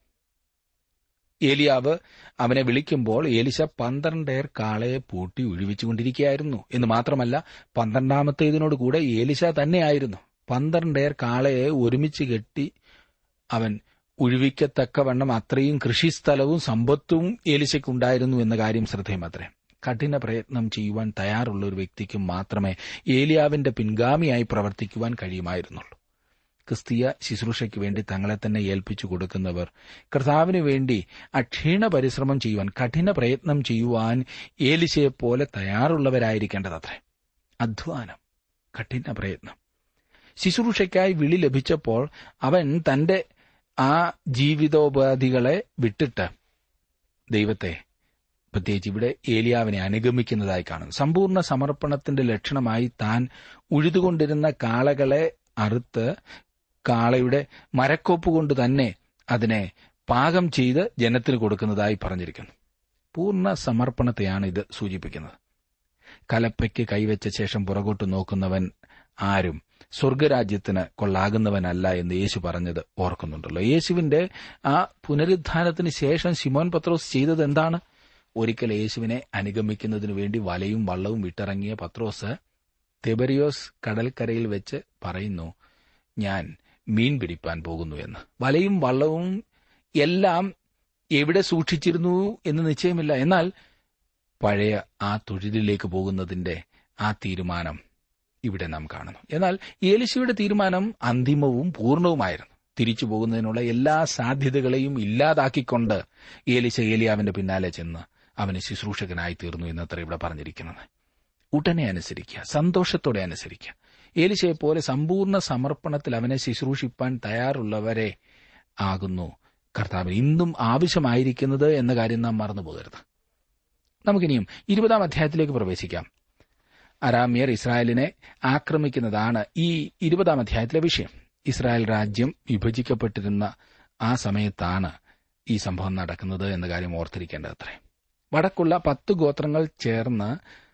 ഏലിയാവ് അവനെ വിളിക്കുമ്പോൾ ഏലിശ പന്ത്രണ്ടേർ കാളയെ പൂട്ടി ഒഴിവിച്ചുകൊണ്ടിരിക്കുകയായിരുന്നു എന്ന് മാത്രമല്ല പന്ത്രണ്ടാമത്തേതിനോട് കൂടെ ഏലിശ തന്നെയായിരുന്നു പന്ത്രണ്ടേർ കാളയെ ഒരുമിച്ച് കെട്ടി അവൻ ഒഴിവിക്കത്തക്കവണ്ണം അത്രയും കൃഷിസ്ഥലവും സമ്പത്തും ഏലിശയ്ക്കുണ്ടായിരുന്നു എന്ന കാര്യം ശ്രദ്ധേയമത്രേ കഠിന പ്രയത്നം ചെയ്യുവാൻ തയ്യാറുള്ള ഒരു വ്യക്തിക്ക് മാത്രമേ ഏലിയാവിന്റെ പിൻഗാമിയായി പ്രവർത്തിക്കുവാൻ കഴിയുമായിരുന്നുള്ളൂ ക്രിസ്തീയ ശുശ്രൂഷയ്ക്ക് വേണ്ടി തങ്ങളെ തന്നെ ഏൽപ്പിച്ചു കൊടുക്കുന്നവർ കർത്താവിന് വേണ്ടി അക്ഷീണ പരിശ്രമം ചെയ്യുവാൻ കഠിന പ്രയത്നം ചെയ്യുവാൻ ഏലിശയെപ്പോലെ തയ്യാറുള്ളവരായിരിക്കേണ്ടതത്രേ അധ്വാനം കഠിന പ്രയത്നം ശുശ്രൂഷയ്ക്കായി വിളി ലഭിച്ചപ്പോൾ അവൻ തന്റെ ആ ജീവിതോപാധികളെ വിട്ടിട്ട് ദൈവത്തെ പ്രത്യേകിച്ച് ഇവിടെ ഏലിയാവിനെ അനുഗമിക്കുന്നതായി കാണുന്നു സമ്പൂർണ്ണ സമർപ്പണത്തിന്റെ ലക്ഷണമായി താൻ ഉഴുതുകൊണ്ടിരുന്ന കാളകളെ അറുത്ത് കാളയുടെ മരക്കോപ്പ് കൊണ്ട് തന്നെ അതിനെ പാകം ചെയ്ത് ജനത്തിന് കൊടുക്കുന്നതായി പറഞ്ഞിരിക്കുന്നു പൂർണ്ണ സമർപ്പണത്തെയാണ് ഇത് സൂചിപ്പിക്കുന്നത് കലപ്പയ്ക്ക് കൈവച്ച ശേഷം പുറകോട്ട് നോക്കുന്നവൻ ആരും സ്വർഗരാജ്യത്തിന് കൊള്ളാകുന്നവനല്ല എന്ന് യേശു പറഞ്ഞത് ഓർക്കുന്നുണ്ടല്ലോ യേശുവിന്റെ ആ പുനരുദ്ധാനത്തിന് ശേഷം ശിമോൻ പത്രോസ് ചെയ്തത് എന്താണ് ഒരിക്കൽ യേശുവിനെ അനുഗമിക്കുന്നതിനു വേണ്ടി വലയും വള്ളവും വിട്ടിറങ്ങിയ പത്രോസ് തെബരിയോസ് കടൽക്കരയിൽ വെച്ച് പറയുന്നു ഞാൻ മീൻ പിടിപ്പാൻ പോകുന്നു എന്ന് വലയും വള്ളവും എല്ലാം എവിടെ സൂക്ഷിച്ചിരുന്നു എന്ന് നിശ്ചയമില്ല എന്നാൽ പഴയ ആ തൊഴിലിലേക്ക് പോകുന്നതിന്റെ ആ തീരുമാനം ഇവിടെ നാം കാണുന്നു എന്നാൽ ഏലിശയുടെ തീരുമാനം അന്തിമവും പൂർണ്ണവുമായിരുന്നു തിരിച്ചു പോകുന്നതിനുള്ള എല്ലാ സാധ്യതകളെയും ഇല്ലാതാക്കിക്കൊണ്ട് ഏലിശ ഏലിയാവിന്റെ പിന്നാലെ ചെന്ന് അവന് ശുശ്രൂഷകനായി തീർന്നു എന്നത്ര ഇവിടെ പറഞ്ഞിരിക്കുന്നത് ഉടനെ അനുസരിക്കുക സന്തോഷത്തോടെ അനുസരിക്കുക ഏലിശയെ പോലെ സമ്പൂർണ്ണ സമർപ്പണത്തിൽ അവനെ ശുശ്രൂഷിപ്പാൻ തയ്യാറുള്ളവരെ ആകുന്നു കർത്താവിന് ഇന്നും ആവശ്യമായിരിക്കുന്നത് എന്ന കാര്യം നാം മറന്നുപോകരുത് നമുക്കിനിയും ഇരുപതാം അധ്യായത്തിലേക്ക് പ്രവേശിക്കാം അരാമ്യർ ഇസ്രായേലിനെ ആക്രമിക്കുന്നതാണ് ഈ ഇരുപതാം അധ്യായത്തിലെ വിഷയം ഇസ്രായേൽ രാജ്യം വിഭജിക്കപ്പെട്ടിരുന്ന ആ സമയത്താണ് ഈ സംഭവം നടക്കുന്നത് എന്ന കാര്യം ഓർത്തിരിക്കേണ്ടതത്രേ വടക്കുള്ള പത്ത് ഗോത്രങ്ങൾ ചേർന്ന്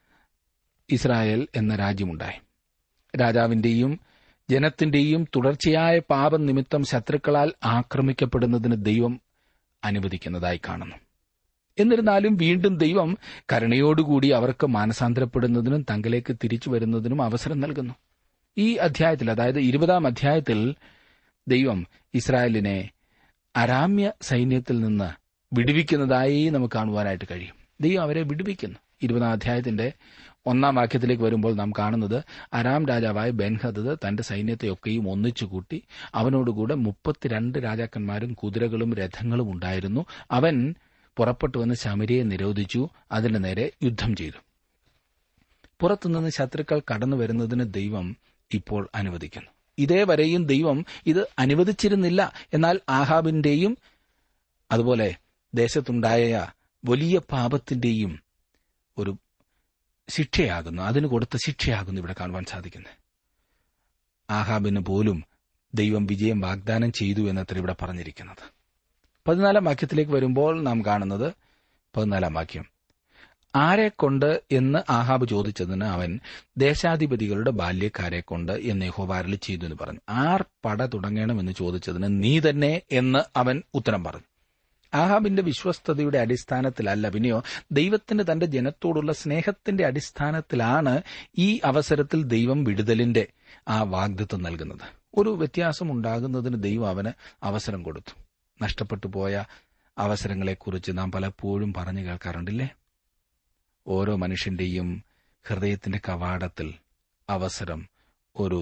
ഇസ്രായേൽ എന്ന രാജ്യമുണ്ടായി രാജാവിന്റെയും ജനത്തിന്റെയും തുടർച്ചയായ പാപം നിമിത്തം ശത്രുക്കളാൽ ആക്രമിക്കപ്പെടുന്നതിന് ദൈവം അനുവദിക്കുന്നതായി കാണുന്നു എന്നിരുന്നാലും വീണ്ടും ദൈവം കരുണയോടുകൂടി അവർക്ക് മാനസാന്തരപ്പെടുന്നതിനും തങ്കിലേക്ക് തിരിച്ചു വരുന്നതിനും അവസരം നൽകുന്നു ഈ അധ്യായത്തിൽ അതായത് ഇരുപതാം അധ്യായത്തിൽ ദൈവം ഇസ്രായേലിനെ അരാമ്യ സൈന്യത്തിൽ നിന്ന് വിടുവിക്കുന്നതായി നമുക്ക് കാണുവാനായിട്ട് കഴിയും ദൈവം അവരെ വിടുവിക്കുന്നു ഇരുപതാം അധ്യായത്തിന്റെ ഒന്നാം വാക്യത്തിലേക്ക് വരുമ്പോൾ നാം കാണുന്നത് അരാം രാജാവായ ബെൻഹദത് തന്റെ സൈന്യത്തെയൊക്കെയും ഒന്നിച്ചുകൂട്ടി അവനോടുകൂടെ മുപ്പത്തിരണ്ട് രാജാക്കന്മാരും കുതിരകളും രഥങ്ങളും ഉണ്ടായിരുന്നു അവൻ പുറപ്പെട്ടുവന്ന് ശമരിയെ നിരോധിച്ചു അതിന് നേരെ യുദ്ധം ചെയ്തു പുറത്തുനിന്ന് ശത്രുക്കൾ കടന്നു വരുന്നതിന് ദൈവം ഇപ്പോൾ അനുവദിക്കുന്നു ഇതേവരെയും ദൈവം ഇത് അനുവദിച്ചിരുന്നില്ല എന്നാൽ ആഹാബിന്റെയും അതുപോലെ ദേശത്തുണ്ടായ വലിയ പാപത്തിന്റെയും ഒരു ശിക്ഷയാകുന്നു അതിന് കൊടുത്ത ശിക്ഷയാകുന്നു ഇവിടെ കാണുവാൻ സാധിക്കുന്നത് ആഹാബിന് പോലും ദൈവം വിജയം വാഗ്ദാനം ചെയ്തു എന്നത്ര ഇവിടെ പറഞ്ഞിരിക്കുന്നത് പതിനാലാം വാക്യത്തിലേക്ക് വരുമ്പോൾ നാം കാണുന്നത് പതിനാലാം വാക്യം ആരെ കൊണ്ട് എന്ന് ആഹാബ് ചോദിച്ചതിന് അവൻ ദേശാധിപതികളുടെ ബാല്യക്കാരെ കൊണ്ട് എന്ന് യഹോവാരളി ചെയ്തു എന്ന് പറഞ്ഞു ആർ പട തുടങ്ങണമെന്ന് ചോദിച്ചതിന് നീ തന്നെ എന്ന് അവൻ ഉത്തരം പറഞ്ഞു ആഹാബിന്റെ വിശ്വസ്തതയുടെ അടിസ്ഥാനത്തിലല്ല പിന്നെയോ ദൈവത്തിന് തന്റെ ജനത്തോടുള്ള സ്നേഹത്തിന്റെ അടിസ്ഥാനത്തിലാണ് ഈ അവസരത്തിൽ ദൈവം വിടുതലിന്റെ ആ വാഗ്ദത്വം നൽകുന്നത് ഒരു വ്യത്യാസം ഉണ്ടാകുന്നതിന് ദൈവം അവന് അവസരം കൊടുത്തു നഷ്ടപ്പെട്ടു പോയ അവസരങ്ങളെക്കുറിച്ച് നാം പലപ്പോഴും പറഞ്ഞു കേൾക്കാറുണ്ടില്ലേ ഓരോ മനുഷ്യന്റെയും ഹൃദയത്തിന്റെ കവാടത്തിൽ അവസരം ഒരു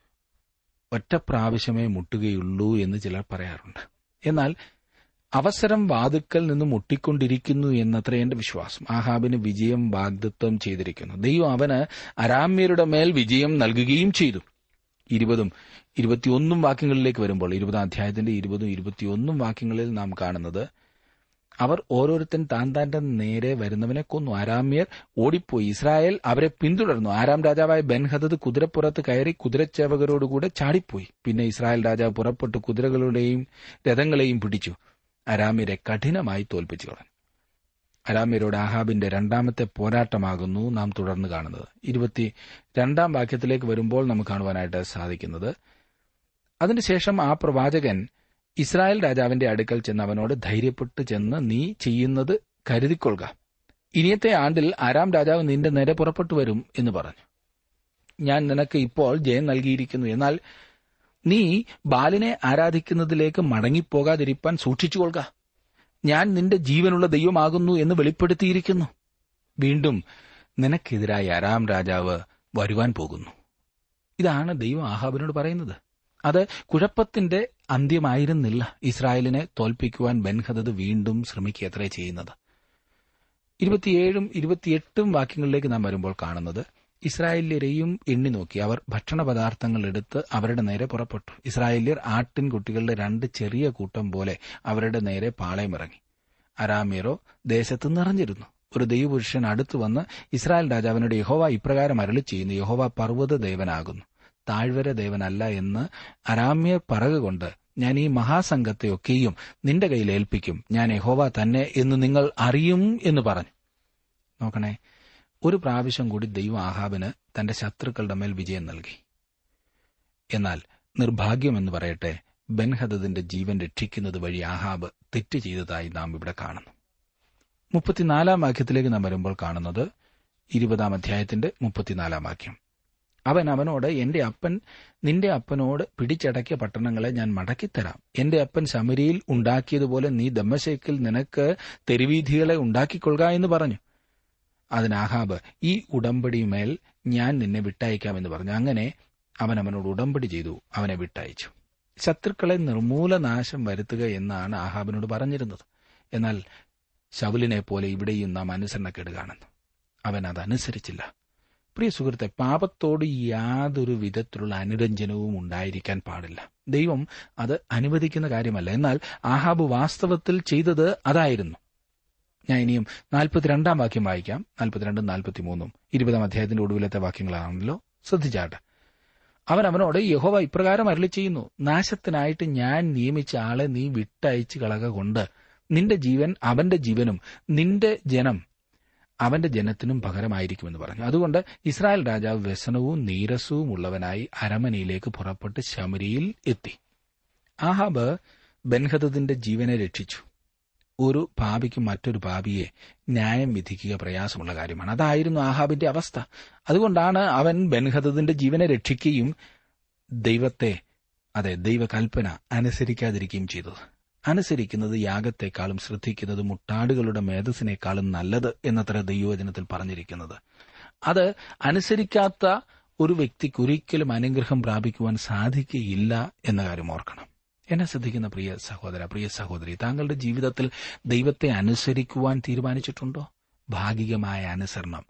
ഒറ്റ പ്രാവശ്യമേ മുട്ടുകയുള്ളൂ എന്ന് ചിലർ പറയാറുണ്ട് എന്നാൽ അവസരം വാതുക്കൽ നിന്ന് മുട്ടിക്കൊണ്ടിരിക്കുന്നു എന്നത്ര എന്റെ വിശ്വാസം ആഹാബിന് വിജയം വാഗ്ദത്വം ചെയ്തിരിക്കുന്നു ദൈവം അവന് അരാമ്യരുടെ മേൽ വിജയം നൽകുകയും ചെയ്തു ഇരുപതും ഇരുപത്തിയൊന്നും വാക്യങ്ങളിലേക്ക് വരുമ്പോൾ ഇരുപതാം അധ്യായത്തിന്റെ ഇരുപതും ഇരുപത്തിയൊന്നും വാക്യങ്ങളിൽ നാം കാണുന്നത് അവർ ഓരോരുത്തൻ താൻ താന്റെ നേരെ വരുന്നവനെ കൊന്നു ആരാമ്യർ ഓടിപ്പോയി ഇസ്രായേൽ അവരെ പിന്തുടർന്നു ആരാം രാജാവായ ബെൻഹദത് കുതിരപ്പുറത്ത് കയറി കുതിരച്ചേവകരോടുകൂടെ ചാടിപ്പോയി പിന്നെ ഇസ്രായേൽ രാജാവ് പുറപ്പെട്ട് കുതിരകളുടെയും രഥങ്ങളെയും പിടിച്ചു അരാമ്യരെ കഠിനമായി തോൽപ്പിച്ചു കളഞ്ഞു അരാമ്യരോട് ആഹാബിന്റെ രണ്ടാമത്തെ പോരാട്ടമാകുന്നു നാം തുടർന്ന് കാണുന്നത് ഇരുപത്തി രണ്ടാം വാക്യത്തിലേക്ക് വരുമ്പോൾ നമുക്ക് കാണുവാനായിട്ട് സാധിക്കുന്നത് അതിനുശേഷം ആ പ്രവാചകൻ ഇസ്രായേൽ രാജാവിന്റെ അടുക്കൽ ചെന്ന് അവനോട് ധൈര്യപ്പെട്ട് ചെന്ന് നീ ചെയ്യുന്നത് കരുതിക്കൊള്ളുക ഇനിയത്തെ ആണ്ടിൽ ആരാം രാജാവ് നിന്റെ നേരെ പുറപ്പെട്ടു വരും എന്ന് പറഞ്ഞു ഞാൻ നിനക്ക് ഇപ്പോൾ ജയം നൽകിയിരിക്കുന്നു എന്നാൽ നീ ബാലിനെ ആരാധിക്കുന്നതിലേക്ക് മടങ്ങിപ്പോകാതിരിപ്പാൻ സൂക്ഷിച്ചുകൊള്ളുക ഞാൻ നിന്റെ ജീവനുള്ള ദൈവമാകുന്നു എന്ന് വെളിപ്പെടുത്തിയിരിക്കുന്നു വീണ്ടും നിനക്കെതിരായി അരാം രാജാവ് വരുവാൻ പോകുന്നു ഇതാണ് ദൈവം ആഹാബിനോട് പറയുന്നത് അത് കുഴപ്പത്തിന്റെ അന്ത്യമായിരുന്നില്ല ഇസ്രായേലിനെ തോൽപ്പിക്കുവാൻ ബെൻഹദത് വീണ്ടും ശ്രമിക്കുകയത്രേ ചെയ്യുന്നത് ഇരുപത്തിയേഴും ഇരുപത്തിയെട്ടും വാക്യങ്ങളിലേക്ക് നാം വരുമ്പോൾ കാണുന്നത് ഇസ്രായേല്യരെയും എണ്ണി നോക്കി അവർ ഭക്ഷണ പദാർത്ഥങ്ങൾ എടുത്ത് അവരുടെ നേരെ പുറപ്പെട്ടു ഇസ്രായേല്യർ ആട്ടിൻകുട്ടികളുടെ രണ്ട് ചെറിയ കൂട്ടം പോലെ അവരുടെ നേരെ പാളയമിറങ്ങി അരാമിയറോ ദേശത്ത് നിറഞ്ഞിരുന്നു ഒരു ദൈവപുരുഷൻ അടുത്തു വന്ന് ഇസ്രായേൽ രാജാവിനോട് യഹോവ ഇപ്രകാരം അരളി ചെയ്യുന്നു യഹോവ പർവ്വത ദേവനാകുന്നു താഴ്വര ദേവനല്ല എന്ന് അരാമ്യർ പറകുകൊണ്ട് ഞാൻ ഈ മഹാസംഘത്തെയൊക്കെയും നിന്റെ കയ്യിൽ ഏൽപ്പിക്കും ഞാൻ യഹോവ തന്നെ എന്ന് നിങ്ങൾ അറിയും എന്ന് പറഞ്ഞു നോക്കണേ ഒരു പ്രാവശ്യം കൂടി ദൈവം ആഹാബിന് തന്റെ ശത്രുക്കളുടെ മേൽ വിജയം നൽകി എന്നാൽ നിർഭാഗ്യമെന്ന് പറയട്ടെ ബെൻഹദദിന്റെ ജീവൻ രക്ഷിക്കുന്നത് വഴി ആഹാബ് തെറ്റ് ചെയ്തതായി നാം ഇവിടെ കാണുന്നു മുപ്പത്തിനാലാം വാക്യത്തിലേക്ക് നാം വരുമ്പോൾ കാണുന്നത് ഇരുപതാം അധ്യായത്തിന്റെ മുപ്പത്തിനാലാം വാക്യം അവൻ അവനോട് എന്റെ അപ്പൻ നിന്റെ അപ്പനോട് പിടിച്ചടക്കിയ പട്ടണങ്ങളെ ഞാൻ മടക്കിത്തരാം എന്റെ അപ്പൻ ശമരിയിൽ ഉണ്ടാക്കിയതുപോലെ നീ ദമ്മശേക്കിൽ നിനക്ക് തെരുവീഥികളെ ഉണ്ടാക്കിക്കൊള്ളുക എന്ന് പറഞ്ഞു അതിന് ആഹാബ് ഈ ഉടമ്പടിമേൽ ഞാൻ നിന്നെ വിട്ടയക്കാമെന്ന് പറഞ്ഞു അങ്ങനെ അവൻ അവനോട് ഉടമ്പടി ചെയ്തു അവനെ വിട്ടയച്ചു ശത്രുക്കളെ നിർമൂലനാശം വരുത്തുക എന്നാണ് ആഹാബിനോട് പറഞ്ഞിരുന്നത് എന്നാൽ ശൗലിനെ പോലെ ഇവിടെയും നാം അനുസരണക്കേട് കാണുന്നു അവൻ അതനുസരിച്ചില്ല പ്രിയ സുഹൃത്തെ പാപത്തോട് യാതൊരു വിധത്തിലുള്ള അനുരഞ്ജനവും ഉണ്ടായിരിക്കാൻ പാടില്ല ദൈവം അത് അനുവദിക്കുന്ന കാര്യമല്ല എന്നാൽ ആഹാബ് വാസ്തവത്തിൽ ചെയ്തത് അതായിരുന്നു ഞാൻ ഇനിയും നാൽപ്പത്തിരണ്ടാം വാക്യം വായിക്കാം നാൽപ്പത്തിരണ്ടും നാൽപ്പത്തിമൂന്നും ഇരുപതാം അധ്യായത്തിന്റെ ഒടുവിലത്തെ വാക്യങ്ങളാണല്ലോ ശ്രദ്ധിച്ചാട്ടെ അവൻ അവനോട് യഹോവ ഇപ്രകാരം അരളി ചെയ്യുന്നു നാശത്തിനായിട്ട് ഞാൻ നിയമിച്ച ആളെ നീ വിട്ടയച്ചു കളക കൊണ്ട് നിന്റെ ജീവൻ അവന്റെ ജീവനും നിന്റെ ജനം അവന്റെ ജനത്തിനും പകരമായിരിക്കുമെന്ന് പറഞ്ഞു അതുകൊണ്ട് ഇസ്രായേൽ രാജാവ് വ്യസനവും നീരസവും ഉള്ളവനായി അരമനയിലേക്ക് പുറപ്പെട്ട് ശമരിയിൽ എത്തി ആഹാബ് ബെൻഹദത്തിന്റെ ജീവനെ രക്ഷിച്ചു ഒരു പാപിക്ക് മറ്റൊരു പാപിയെ ന്യായം വിധിക്കുക പ്രയാസമുള്ള കാര്യമാണ് അതായിരുന്നു ആഹാബിന്റെ അവസ്ഥ അതുകൊണ്ടാണ് അവൻ ബെൻഹദത്തിന്റെ ജീവനെ രക്ഷിക്കുകയും ദൈവത്തെ അതെ ദൈവകൽപ്പന അനുസരിക്കാതിരിക്കുകയും ചെയ്തത് അനുസരിക്കുന്നത് യാഗത്തെക്കാളും ശ്രദ്ധിക്കുന്നത് മുട്ടാടുകളുടെ മേധസ്സിനേക്കാളും നല്ലത് എന്നത്ര ദൈവവചനത്തിൽ പറഞ്ഞിരിക്കുന്നത് അത് അനുസരിക്കാത്ത ഒരു വ്യക്തിക്ക് ഒരിക്കലും അനുഗ്രഹം പ്രാപിക്കുവാൻ സാധിക്കുകയില്ല എന്ന കാര്യം ഓർക്കണം എന്നെ ശ്രദ്ധിക്കുന്ന പ്രിയ സഹോദര പ്രിയ സഹോദരി താങ്കളുടെ ജീവിതത്തിൽ ദൈവത്തെ അനുസരിക്കുവാൻ തീരുമാനിച്ചിട്ടുണ്ടോ ഭാഗികമായ അനുസരണം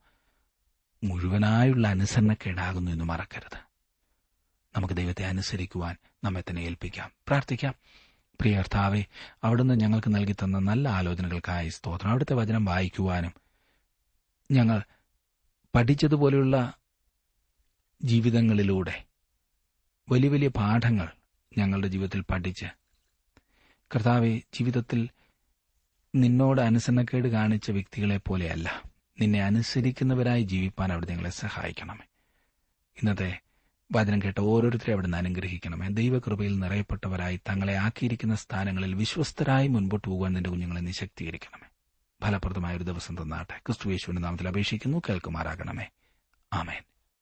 മുഴുവനായുള്ള അനുസരണക്കേടാകുന്നു എന്ന് മറക്കരുത് നമുക്ക് ദൈവത്തെ അനുസരിക്കുവാൻ നമ്മെ തന്നെ ഏൽപ്പിക്കാം പ്രാർത്ഥിക്കാം പ്രിയ കർത്താവെ അവിടുന്ന് ഞങ്ങൾക്ക് നൽകി തന്ന നല്ല ആലോചനകൾക്കായി സ്തോത്രം അവിടുത്തെ വചനം വായിക്കുവാനും ഞങ്ങൾ പഠിച്ചതുപോലെയുള്ള ജീവിതങ്ങളിലൂടെ വലിയ വലിയ പാഠങ്ങൾ ഞങ്ങളുടെ ജീവിതത്തിൽ പഠിച്ച് കർത്താവെ ജീവിതത്തിൽ നിന്നോട് അനുസരണക്കേട് കാണിച്ച വ്യക്തികളെ പോലെയല്ല നിന്നെ അനുസരിക്കുന്നവരായി ജീവിപ്പാൻ അവിടെ നിങ്ങളെ സഹായിക്കണമേ ഇന്നത്തെ വചനം കേട്ട ഓരോരുത്തരെ അവിടുന്ന് അനുഗ്രഹിക്കണമേ ദൈവകൃപയിൽ നിറയപ്പെട്ടവരായി തങ്ങളെ ആക്കിയിരിക്കുന്ന സ്ഥാനങ്ങളിൽ വിശ്വസ്തരായി മുൻപോട്ട് പോകുവാൻ നിന്റെ കുഞ്ഞുങ്ങളെ നീ ശക്തീകരിക്കണമേ ഫലപ്രദമായ ഒരു ദിവസം തന്നാട്ടെ ക്രിസ്തുവേശുവിന്റെ നാമത്തിൽ അപേക്ഷിക്കുന്നു കേൾക്കുമാറാകണമേ ആമേൻ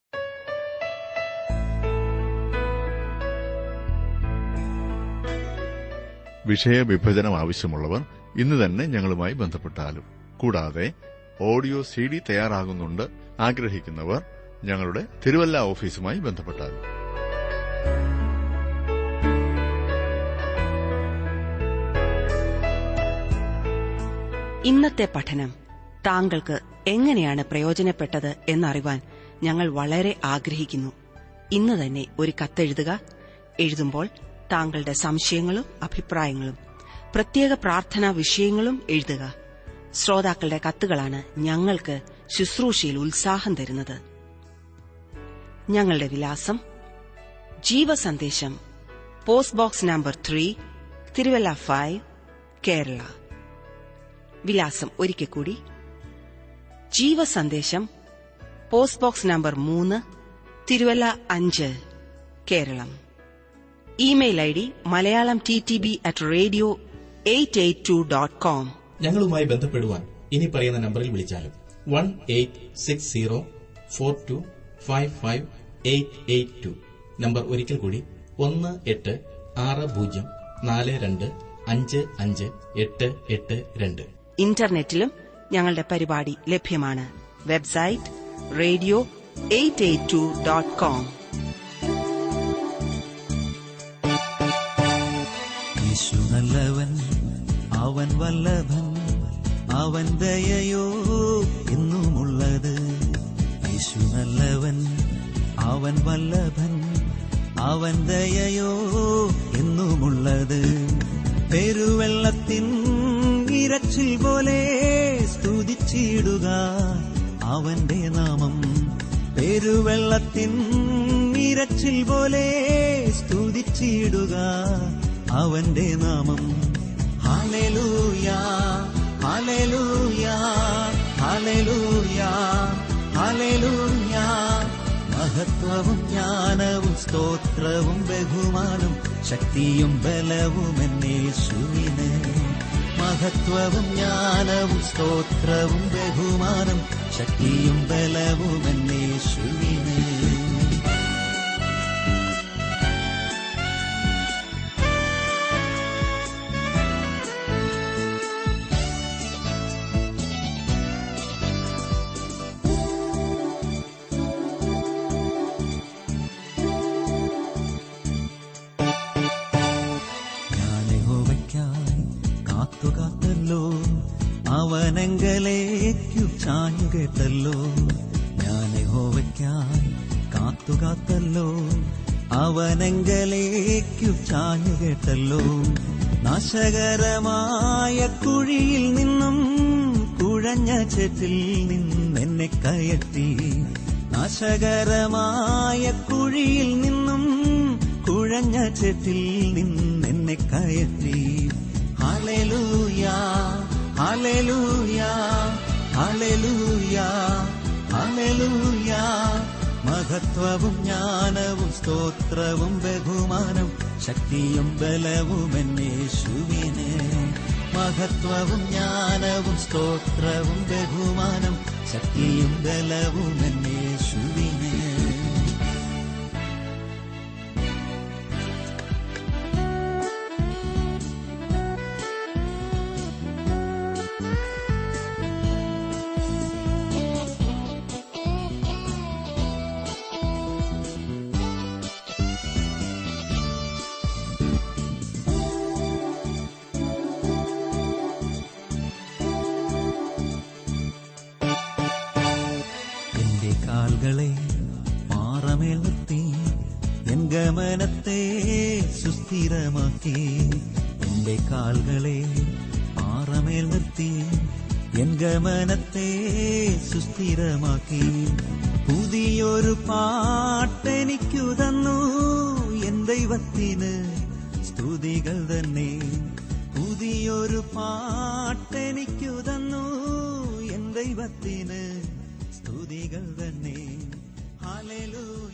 വിഷയവിഭജനം ആവശ്യമുള്ളവർ ഇന്ന് തന്നെ ഞങ്ങളുമായി ബന്ധപ്പെട്ടാലും കൂടാതെ ഓഡിയോ സി ഡി തയ്യാറാകുന്നുണ്ട് ആഗ്രഹിക്കുന്നവർ ഞങ്ങളുടെ തിരുവല്ല ഓഫീസുമായി ബന്ധപ്പെട്ടാലും ഇന്നത്തെ പഠനം താങ്കൾക്ക് എങ്ങനെയാണ് പ്രയോജനപ്പെട്ടത് എന്നറിവാൻ ഞങ്ങൾ വളരെ ആഗ്രഹിക്കുന്നു ഇന്ന് തന്നെ ഒരു കത്തെഴുതുക എഴുതുമ്പോൾ താങ്കളുടെ സംശയങ്ങളും അഭിപ്രായങ്ങളും പ്രത്യേക പ്രാർത്ഥനാ വിഷയങ്ങളും എഴുതുക ശ്രോതാക്കളുടെ കത്തുകളാണ് ഞങ്ങൾക്ക് ശുശ്രൂഷയിൽ ഉത്സാഹം തരുന്നത് ഞങ്ങളുടെ വിലാസം Jeevasandesham post box number three Thiruvalla five Kerala വിലാസം ഒരിക്കൽ കൂടി ജീവസന്ദേശം പോസ്റ്റ് ബോക്സ് നമ്പർ മൂന്ന് തിരുവല്ല അഞ്ച് Keralam email I D Malayalam T T B at radio eight eight two dot com ഞങ്ങളുമായി ബന്ധപ്പെടുവാൻ ഇനി പറയുന്ന നമ്പറിൽ വിളിച്ചാലും one eight six zero four two five five eight eight two number ഒരിക്കൽ കൂടി ഒന്ന് എട്ട് ആറ് പൂജ്യം നാല് രണ്ട് അഞ്ച് അഞ്ച് എട്ട് എട്ട് രണ്ട് ഇന്റർനെറ്റിലും ഞങ്ങളുടെ പരിപാടി ലഭ്യമാണ് website radio eight eight two dot com Yesu നല്ലവൻ അവൻ വല്ലഭൻ അവൻ ദയയോ എന്നുമുള്ളത് യേശു നല്ലവൻ അവൻ വല്ലഭൻ അവൻ ദയയോ എന്നുമുള്ളത് പെരുവെള്ളത്തിൻ ഇരച്ചിൽ പോലെ സ്തുതിച്ചിടുക അവന്റെ നാമം പെരുവെള്ളത്തിൻ ഇരച്ചിൽ പോലെ സ്തുതിച്ചിടുക അവന്റെ നാമം ഹാലലൂയ ഹാലലൂയ ഹാലലൂയ ഹാലലൂയ മഹത്വവും ജ്ഞാനവും സ്തോത്രവും ബഹുമാനം ശക്തിയും ബലവും എന്നേശുവിന് മഹത്വവും ജ്ഞാനവും സ്തോത്രവും ബഹുമാനം ശക്തിയും ബലവും എന്നേശുവിന് ഞാൻ യഹോവയ്ക്കായി കാത്തു കാത്തല്ലോ അവനെങ്കലേക്കു ചാഞ്ഞു കേട്ടല്ലോ ഞാൻ യഹോവയ്ക്കായി കാത്തു കാത്തല്ലോ അവനെങ്കലേക്കു ചാഞ്ഞു കേട്ടല്ലോ നാശകരമായ കുഴിയിൽ നിന്നും കുഴഞ്ഞ ചെറ്റിൽ നിന്നെന്നെ കയറ്റി നാശകരമായ കുഴിയിൽ നിന്നും കുഴഞ്ഞ ചെറ്റിൽ നിന്നെന്നെ കയറ്റി ഹാലലൂയ ഹാലലൂയ ഹാലലൂയ ഹാലലൂയ മഹത്വവും ജ്ഞാനവും സ്തോത്രവും ബഹുമാനം ശക്തിയും ബലവും എന്നേശുവിന് മഹത്വവും ജ്ഞാനവും സ്തോത്രവും ബഹുമാനം ശക്തിയും ബലവും എന്നേശുവിന് എന്റെ കാൽകളെ പാറമേൽ നിർത്തി എൻ ഗമനത്തെ സുസ്ഥിരമാക്കി എന്റെ കാൽകളെ പാറമേൽ നിർത്തി എൻ ഗമനത്തെ സുസ്ഥിരമാക്കി പുതിയൊരു പാട്ടെനിക്കു തന്നു എൻ ദൈവത്തിന് സ്തുതികൾ തന്നെ പുതിയൊരു പാട്ടെനിക്കു തന്നു എൻ ദൈവത്തിന് സ്തുതികൾ തന്നെ ഹല്ലേലൂയ